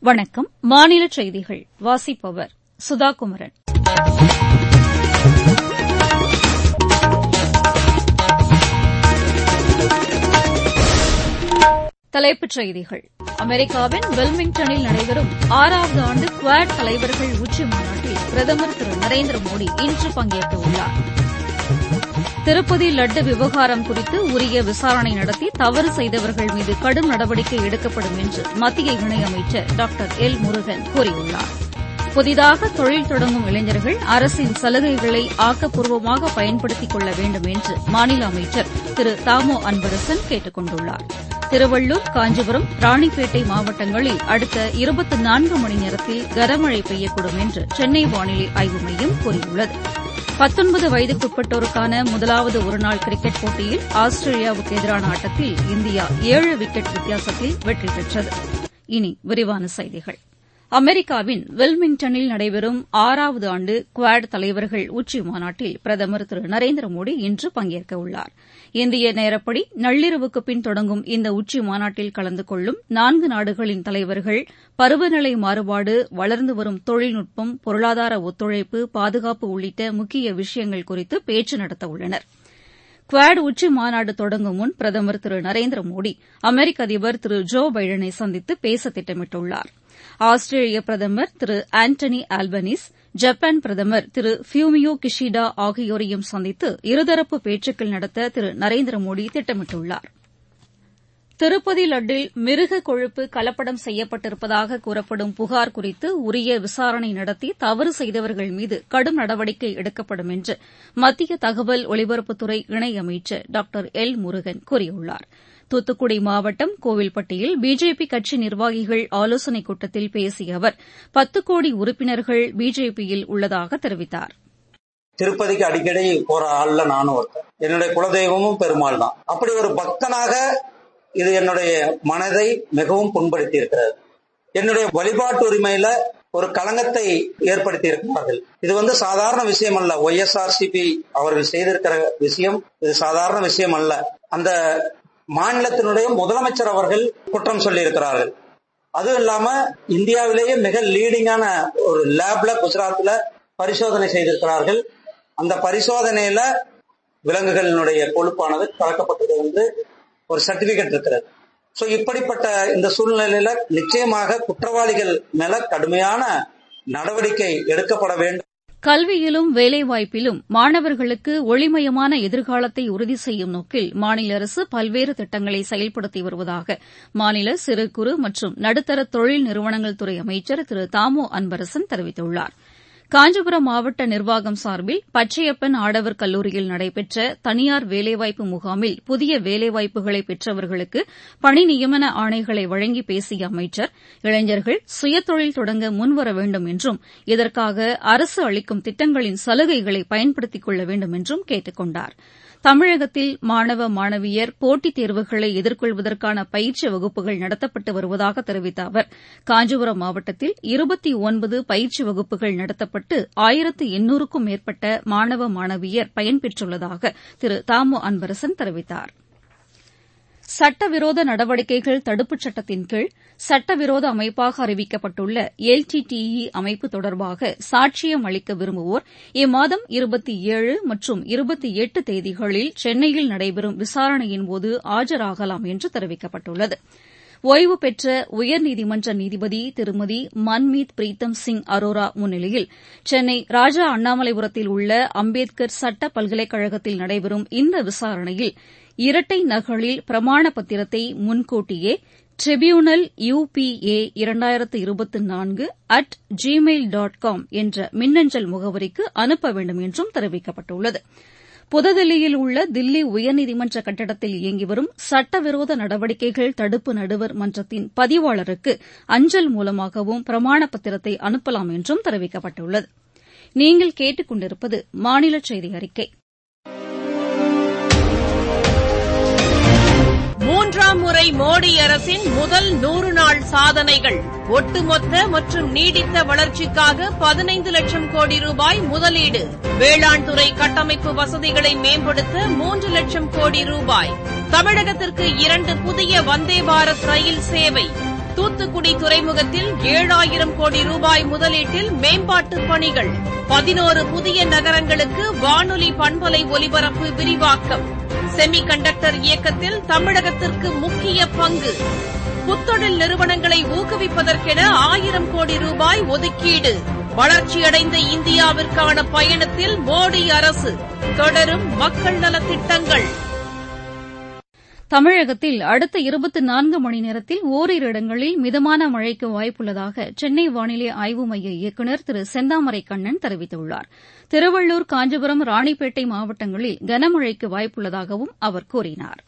வணக்கம் மாநில செய்திகள் வாசிப்பவர் சுதா குமரன் தலைப்புச் செய்திகள் அமெரிக்காவின் வெல்மிங்டனில் நடைபெறும் ஆறாவது ஆண்டு குவாட் தலைவர்கள் உச்சி மாநாட்டில் பிரதமர் திரு நரேந்திர மோடி இன்று பங்கேற்க உள்ளார் திருப்பதி லட்டு விவகாரம் குறித்து உரிய விசாரணை நடத்தி தவறு செய்தவர்கள் மீது கடும் நடவடிக்கை எடுக்கப்படும் என்று மத்திய இணையமைச்சர் டாக்டர் எல் முருகன் கூறியுள்ளார் புதிதாக தொழில் தொடங்கும் இளைஞர்கள் அரசின் சலுகைகளை ஆக்கப்பூர்வமாக பயன்படுத்திக் கொள்ள வேண்டும் என்று மாநில அமைச்சர் திரு தாமோ அன்பரசன் கேட்டுக் கொண்டுள்ளார் திருவள்ளூர் காஞ்சிபுரம் ராணிப்பேட்டை மாவட்டங்களில் அடுத்த இருபத்தி நான்கு மணி நேரத்தில் கனமழை பெய்யக்கூடும் என்று சென்னை வானிலை ஆய்வு மையம் கூறியுள்ளது பத்தொன்பது வயதுக்குட்பட்டோருக்கான முதலாவது ஒருநாள் கிரிக்கெட் போட்டியில் ஆஸ்திரேலியாவுக்கு எதிரான ஆட்டத்தில் இந்தியா ஏழு விக்கெட் வித்தியாசத்தில் வெற்றி பெற்றது இனி விரிவான செய்திகள் அமெரிக்காவின் வெல்மிங்டனில் நடைபெறும் ஆறாவது ஆண்டு குவாட் தலைவர்கள் உச்சி மாநாட்டில் பிரதமர் திரு நரேந்திர மோடி இன்று பங்கேற்க உள்ளார் இந்திய நேரப்படி நள்ளிரவுக்கு பின் தொடங்கும் இந்த உச்சி மாநாட்டில் கலந்து கொள்ளும் நான்கு நாடுகளின் தலைவர்கள் பருவநிலை மாறுபாடு வளர்ந்து வரும் தொழில்நுட்பம் பொருளாதார ஒத்துழைப்பு பாதுகாப்பு உள்ளிட்ட முக்கிய விஷயங்கள் குறித்து பேச்சு நடத்த உள்ளனா் குவாட் உச்சி மாநாடு தொடங்கும் முன் பிரதமர் திரு நரேந்திர மோடி அமெரிக்க அதிபர் திரு ஜோ பைடனை சந்தித்து பேச திட்டமிட்டுள்ளார் ஆஸ்திரேலிய பிரதமர் திரு ஆண்டனி ஆல்பனீஸ் ஜப்பான் பிரதமர் திரு ஃபியூமியோ கிஷிடா ஆகியோரையும் சந்தித்து இருதரப்பு பேச்சுக்கள் நடத்த திரு நரேந்திர மோடி திட்டமிட்டுள்ளார் திருப்பதி லட்டில் மிருக கொழுப்பு கலப்படம் செய்யப்பட்டிருப்பதாக கூறப்படும் புகார் குறித்து உரிய விசாரணை நடத்தி தவறு செய்தவர்கள் மீது கடும் நடவடிக்கை எடுக்கப்படும் என்று மத்திய தகவல் ஒலிபரப்புத்துறை இணையமைச்சர் டாக்டர் எல் முருகன் கூறியுள்ளார் தூத்துக்குடி மாவட்டம் கோவில்பட்டியில் பிஜேபி கட்சி நிர்வாகிகள் ஆலோசனைக் கூட்டத்தில் பேசிய அவர் பத்து கோடி உறுப்பினர்கள் பிஜேபியில் உள்ளதாக தெரிவித்தார் திருப்பதிக்கு அடிக்கடி போற ஆள்ல நானும் ஒருத்தன் என்னுடைய குலதெய்வமும் பெருமாள் தான் அப்படி ஒரு பக்தனாக இது என்னுடைய மனதை மிகவும் புண்படுத்தி இருக்கிறது என்னுடைய வழிபாட்டு உரிமையில ஒரு களங்கத்தை ஏற்படுத்தி இருக்கிறார்கள் இது வந்து சாதாரண விஷயம் அல்ல ஒய்எஸ்ஆர்சிபி அவர்கள் செய்திருக்கிற விஷயம் இது சாதாரண விஷயம் அல்ல அந்த மாநிலத்தினுடைய முதலமைச்சர் அவர்கள் குற்றம் சொல்லி இருக்கிறார்கள் அதுவும் இல்லாம இந்தியாவிலேயே மிக லீடிங்கான ஒரு லேப்ல குஜராத்ல பரிசோதனை செய்திருக்கிறார்கள் அந்த பரிசோதனையில விலங்குகளினுடைய கொழுப்பானது கலக்கப்பட்டது வந்து ஒரு சர்டிபிகேட் இருக்கிறது சோ இப்படிப்பட்ட இந்த சூழ்நிலையில நிச்சயமாக குற்றவாளிகள் மேல கடுமையான நடவடிக்கை எடுக்கப்பட வேண்டும் கல்வியிலும் வேலைவாய்ப்பிலும் மாணவர்களுக்கு ஒளிமயமான எதிர்காலத்தை உறுதி செய்யும் நோக்கில் மாநில அரசு பல்வேறு திட்டங்களை செயல்படுத்தி வருவதாக மாநில சிறு குறு மற்றும் நடுத்தர தொழில் நிறுவனங்கள் துறை அமைச்சர் திரு தாமோ அன்பரசன் தெரிவித்துள்ளாா் காஞ்சிபுரம் மாவட்ட நிர்வாகம் சார்பில் பச்சையப்பன் ஆடவர் கல்லூரியில் நடைபெற்ற தனியார் வேலைவாய்ப்பு முகாமில் புதிய வேலைவாய்ப்புகளை பெற்றவர்களுக்கு பணி நியமன ஆணைகளை வழங்கி பேசிய அமைச்சர் இளைஞர்கள் சுயதொழில் தொடங்க முன்வர வேண்டும் என்றும் இதற்காக அரசு அளிக்கும் திட்டங்களின் சலுகைகளை பயன்படுத்திக் கொள்ள வேண்டும் என்றும் கேட்டுக் கொண்டாா் தமிழகத்தில் மாணவ மாணவியர் போட்டித் தேர்வுகளை எதிர்கொள்வதற்கான பயிற்சி வகுப்புகள் நடத்தப்பட்டு வருவதாக தெரிவித்த அவர் காஞ்சிபுரம் மாவட்டத்தில் இருபத்தி ஒன்பது பயிற்சி வகுப்புகள் நடத்தப்பட்டு ஆயிரத்து எண்ணூறுக்கும் மேற்பட்ட மாணவ மாணவியர் பயன்பெற்றுள்ளதாக திரு தாமு அன்பரசன் தெரிவித்தாா் சட்டவிரோத நடவடிக்கைகள் தடுப்புச் சட்டத்தின் கீழ் சட்டவிரோத அமைப்பாக அறிவிக்கப்பட்டுள்ள எல்டிடிஇ அமைப்பு தொடர்பாக சாட்சியம் அளிக்க விரும்புவோர் இம்மாதம் இருபத்தி ஏழு மற்றும் இருபத்தி எட்டு தேதிகளில் சென்னையில் நடைபெறும் விசாரணையின்போது ஆஜராகலாம் என்று தெரிவிக்கப்பட்டுள்ளது ஓய்வு பெற்ற உயர்நீதிமன்ற நீதிபதி திருமதி மன்மீத் பிரீத்தம் சிங் அரோரா முன்னிலையில் சென்னை ராஜா அண்ணாமலைபுரத்தில் உள்ள அம்பேத்கர் சட்ட பல்கலைக்கழகத்தில் நடைபெறும் இந்த விசாரணையில் இரட்டை நகலில் பிரமாண பத்திரத்தை முன்கூட்டியே ட்ரிபியூனல் யுபிஏ இரண்டாயிரத்து இருபத்தி நான்கு அட் ஜிமெயில் டாட் காம் என்ற மின்னஞ்சல் முகவரிக்கு அனுப்ப வேண்டும் என்றும் தெரிவிக்கப்பட்டுள்ளது புதுதில்லியில் உள்ள தில்லி உயர்நீதிமன்ற கட்டடத்தில் இயங்கி வரும் சட்டவிரோத நடவடிக்கைகள் தடுப்பு நடுவர் மன்றத்தின் பதிவாளருக்கு அஞ்சல் மூலமாகவும் பிரமாண பத்திரத்தை அனுப்பலாம் என்றும் தெரிவிக்கப்பட்டுள்ளது நீங்கள் கேட்டுக் கொண்டிருப்பது மாநில செய்தி அறிக்கை மூன்றாம் முறை மோடி அரசின் முதல் நூறு நாள் சாதனைகள் ஒட்டுமொத்த மற்றும் நீடித்த வளர்ச்சிக்காக பதினைந்து லட்சம் கோடி ரூபாய் முதலீடு வேளாண் துறை கட்டமைப்பு வசதிகளை மேம்படுத்த மூன்று லட்சம் கோடி ரூபாய் தமிழகத்திற்கு இரண்டு புதிய வந்தே பாரத் ரயில் சேவை தூத்துக்குடி துறைமுகத்தில் ஏழாயிரம் கோடி ரூபாய் முதலீட்டில் மேம்பாட்டுப் பணிகள் பதினோரு புதிய நகரங்களுக்கு வானொலி பண்பலை ஒலிபரப்பு விரிவாக்கம் செமி கண்டக்டர் இயக்கத்தில் தமிழகத்திற்கு முக்கிய பங்கு புத்தொழில் நிறுவனங்களை ஊக்குவிப்பதற்கென ஆயிரம் கோடி ரூபாய் ஒதுக்கீடு வளர்ச்சியடைந்த இந்தியாவிற்கான பயணத்தில் மோடி அரசு தொடரும் மக்கள் நலத் திட்டங்கள் தமிழகத்தில் அடுத்த இருபத்தி நான்கு மணி நேரத்தில் ஓரிரு இடங்களில் மிதமான மழைக்கு வாய்ப்புள்ளதாக சென்னை வானிலை ஆய்வு மைய இயக்குநர் திரு செந்தாமரை கண்ணன் தெரிவித்துள்ளார் திருவள்ளூர் காஞ்சிபுரம் ராணிப்பேட்டை மாவட்டங்களில் கனமழைக்கு வாய்ப்புள்ளதாகவும் அவர் கூறினார்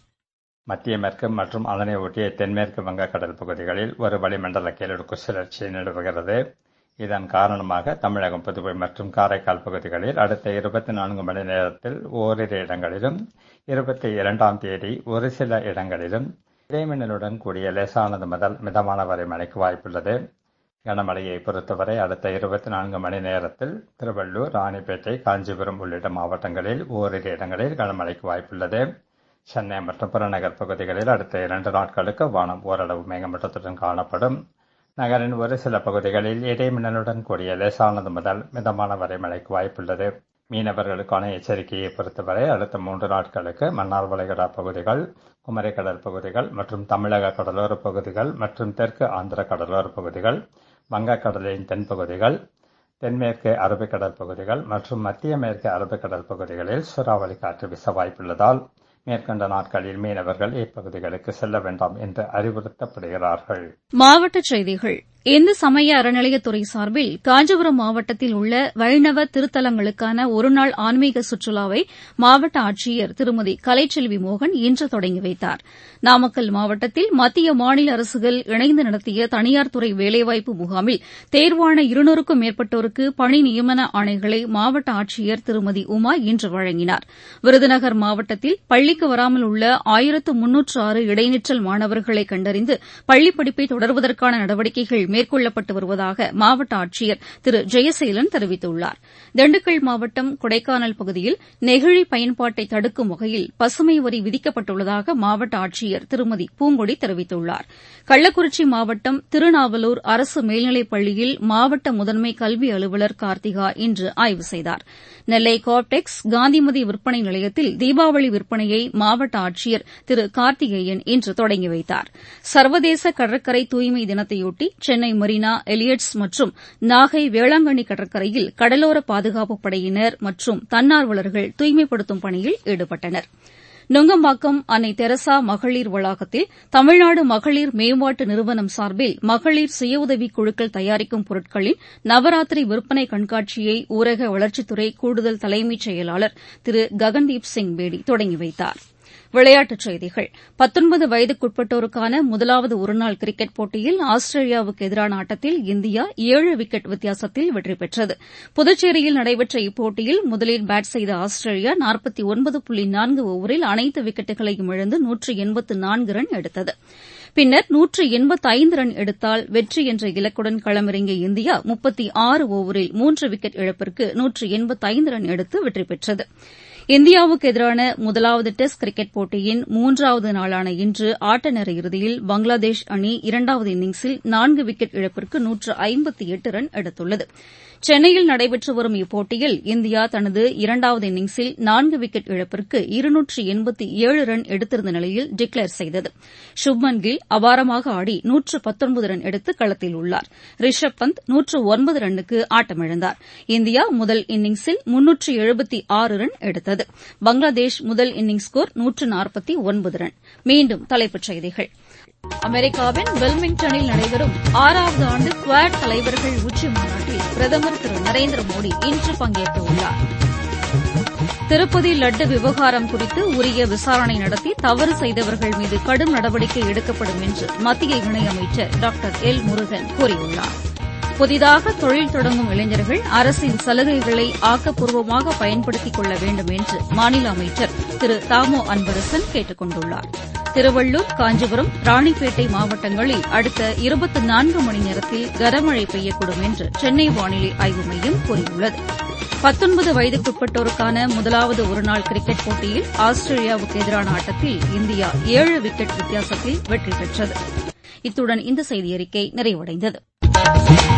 மத்திய மேற்கு மற்றும் அதனை ஒட்டிய தென்மேற்கு வங்கக்கடல் பகுதிகளில் ஒரு வளிமண்டல கீழடுக்கு சுழற்சி நிலவுகிறது இதன் காரணமாக தமிழகம் புதுவை மற்றும் காரைக்கால் பகுதிகளில் அடுத்த இருபத்தி நான்கு மணி நேரத்தில் ஓரிரு இடங்களிலும் இருபத்தி இரண்டாம் தேதி ஒரு சில இடங்களிலும் இடைமின்னலுடன் கூடிய லேசானது முதல் மிதமான வரை மழைக்கு வாய்ப்புள்ளது கனமழையை பொறுத்தவரை அடுத்த இருபத்தி நான்கு மணி நேரத்தில் திருவள்ளூர் ராணிப்பேட்டை காஞ்சிபுரம் உள்ளிட்ட மாவட்டங்களில் ஓரிரு இடங்களில் கனமழைக்கு வாய்ப்புள்ளது சென்னை மற்றும் புறநகர் பகுதிகளில் அடுத்த இரண்டு நாட்களுக்கு வானம் ஓரளவு மேகமூட்டத்துடன் காணப்படும் நகரின் ஒரு சில பகுதிகளில் இடைமின்னலுடன் கூடிய லேசானது முதல் மிதமான வரை மழைக்கு வாய்ப்புள்ளது மீனவர்களுக்கான எச்சரிக்கையை பொறுத்தவரை அடுத்த மூன்று நாட்களுக்கு மன்னார் வளைகுடா பகுதிகள் குமரிக்கடல் பகுதிகள் மற்றும் தமிழக கடலோர பகுதிகள் மற்றும் தெற்கு ஆந்திர கடலோர பகுதிகள் வங்கக்கடலின் தென்பகுதிகள் தென்மேற்கு அரபிக்கடல் பகுதிகள் மற்றும் மத்திய மேற்கு அரபிக்கடல் பகுதிகளில் சூறாவளி காற்று வீச வாய்ப்புள்ளதால் மேற்கண்ட நாட்களில் மீனவர்கள் இப்பகுதிகளுக்கு செல்ல வேண்டாம் என்று அறிவுறுத்தப்படுகிறார்கள் மாவட்டச் செய்திகள் இந்து சமய அறநிலையத்துறை சார்பில் காஞ்சிபுரம் மாவட்டத்தில் உள்ள வைணவ திருத்தலங்களுக்கான ஒருநாள் ஆன்மீக சுற்றுலாவை மாவட்ட ஆட்சியர் திருமதி கலைச்செல்வி மோகன் இன்று தொடங்கி வைத்தார் நாமக்கல் மாவட்டத்தில் மத்திய மாநில அரசுகள் இணைந்து நடத்திய தனியார் துறை வேலைவாய்ப்பு முகாமில் தேர்வான இருநூறுக்கும் மேற்பட்டோருக்கு பணி நியமன ஆணைகளை மாவட்ட ஆட்சியர் திருமதி உமா இன்று வழங்கினார் விருதுநகர் மாவட்டத்தில் பள்ளிக்கு வராமல் உள்ள ஆயிரத்து முன்னூற்று ஆறு இடைநிற்றல் மாணவர்களை கண்டறிந்து பள்ளிப் படிப்பை தொடர்வதற்கான நடவடிக்கைகள் மேற்கொள்ளப்பட்டு வருவதாக மாவட்ட ஆட்சியர் திரு ஜெயசீலன் தெரிவித்துள்ளார் திண்டுக்கல் மாவட்டம் கொடைக்கானல் பகுதியில் நெகிழி பயன்பாட்டை தடுக்கும் வகையில் பசுமை வரி விதிக்கப்பட்டுள்ளதாக மாவட்ட ஆட்சியர் திருமதி பூங்கொடி தெரிவித்துள்ளார் கள்ளக்குறிச்சி மாவட்டம் திருநாவலூர் அரசு மேல்நிலைப் பள்ளியில் மாவட்ட முதன்மை கல்வி அலுவலர் கார்த்திகா இன்று ஆய்வு செய்தார் நெல்லை கோப்டெக்ஸ் காந்திமதி விற்பனை நிலையத்தில் தீபாவளி விற்பனையை மாவட்ட ஆட்சியர் திரு கார்த்திகேயன் இன்று தொடங்கி வைத்தார் சர்வதேச கடற்கரை தூய்மை தினத்தையொட்டி சென்னை மெரினா எலியட்ஸ் மற்றும் நாகை வேளாங்கண்ணி கடற்கரையில் கடலோர பாதுகாப்புப் படையினர் மற்றும் தன்னார்வலர்கள் தூய்மைப்படுத்தும் பணியில் ஈடுபட்டனர் நுங்கம்பாக்கம் அன்னை தெரசா மகளிர் வளாகத்தில் தமிழ்நாடு மகளிர் மேம்பாட்டு நிறுவனம் சார்பில் மகளிர் சுய உதவிக் குழுக்கள் தயாரிக்கும் பொருட்களின் நவராத்திரி விற்பனை கண்காட்சியை ஊரக வளர்ச்சித்துறை கூடுதல் தலைமைச் செயலாளர் திரு ககன்தீப் சிங் பேடி தொடங்கி வைத்தாா் விளையாட்டுச் செய்திகள் பத்தொன்பது வயதுக்குட்பட்டோருக்கான முதலாவது ஒருநாள் கிரிக்கெட் போட்டியில் ஆஸ்திரேலியாவுக்கு எதிரான ஆட்டத்தில் இந்தியா ஏழு விக்கெட் வித்தியாசத்தில் வெற்றி பெற்றது புதுச்சேரியில் நடைபெற்ற இப்போட்டியில் முதலில் பேட் செய்த ஆஸ்திரேலியா நாற்பத்தி ஒன்பது புள்ளி நான்கு ஓவரில் அனைத்து விக்கெட்டுகளையும் இழந்து நூற்று எண்பத்து நான்கு ரன் எடுத்தது பின்னர் நூற்று எண்பத்தைந்து ரன் எடுத்தால் வெற்றி என்ற இலக்குடன் களமிறங்கிய இந்தியா முப்பத்தி ஆறு ஓவரில் மூன்று விக்கெட் இழப்பிற்கு நூற்று எண்பத்தைந்து ரன் எடுத்து வெற்றி பெற்றது இந்தியாவுக்கு எதிரான முதலாவது டெஸ்ட் கிரிக்கெட் போட்டியின் மூன்றாவது நாளான இன்று ஆட்டநேர இறுதியில் பங்களாதேஷ் அணி இரண்டாவது இன்னிங்ஸில் நான்கு விக்கெட் இழப்பிற்கு நூற்று ஐம்பத்தி எட்டு ரன் எடுத்துள்ளது சென்னையில் நடைபெற்று வரும் இப்போட்டியில் இந்தியா தனது இரண்டாவது இன்னிங்ஸில் நான்கு விக்கெட் இழப்பிற்கு இருநூற்று எண்பத்தி ஏழு ரன் எடுத்திருந்த நிலையில் டிக்ளேர் செய்தது சுப்மன் கில் அபாரமாக ஆடி நூற்று பத்தொன்பது ரன் எடுத்து களத்தில் உள்ளார் ரிஷப் பந்த் நூற்று ஒன்பது ரன்னுக்கு ஆட்டமிழந்தார் இந்தியா முதல் இன்னிங்ஸில் முன்னூற்று எழுபத்தி ஆறு ரன் எடுத்தது பங்களாதேஷ் முதல் இன்னிங்ஸ் ஸ்கோர் நூற்று நாற்பத்தி ஒன்பது ரன் மீண்டும் தலைப்புச் செய்திகள் அமெரிக்காவின் வெல்மிங்டனில் நடைபெறும் ஆறாவது ஆண்டு குவாட் தலைவர்கள் உச்சி மாநாட்டில் பிரதமர் திரு நரேந்திர மோடி இன்று பங்கேற்க உள்ளார் திருப்பதி லட்டு விவகாரம் குறித்து உரிய விசாரணை நடத்தி தவறு செய்தவர்கள் மீது கடும் நடவடிக்கை எடுக்கப்படும் என்று மத்திய இணையமைச்சர் டாக்டர் எல் முருகன் கூறியுள்ளார் புதிதாக தொழில் தொடங்கும் இளைஞர்கள் அரசின் சலுகைகளை ஆக்கப்பூர்வமாக பயன்படுத்திக் கொள்ள வேண்டும் என்று மாநில அமைச்சர் திரு தாமோ அன்பரசன் கேட்டுக் கொண்டுள்ளார் திருவள்ளூர் காஞ்சிபுரம் ராணிப்பேட்டை மாவட்டங்களில் அடுத்த இருபத்தி நான்கு மணி நேரத்தில் கனமழை பெய்யக்கூடும் என்று சென்னை வானிலை ஆய்வு மையம் கூறியுள்ளது பத்தொன்பது வயதுக்குட்பட்டோருக்கான முதலாவது ஒருநாள் கிரிக்கெட் போட்டியில் ஆஸ்திரேலியாவுக்கு எதிரான ஆட்டத்தில் இந்தியா ஏழு விக்கெட் வித்தியாசத்தில் வெற்றி பெற்றது இத்துடன் இந்த செய்தியறிக்கை நிறைவடைந்தது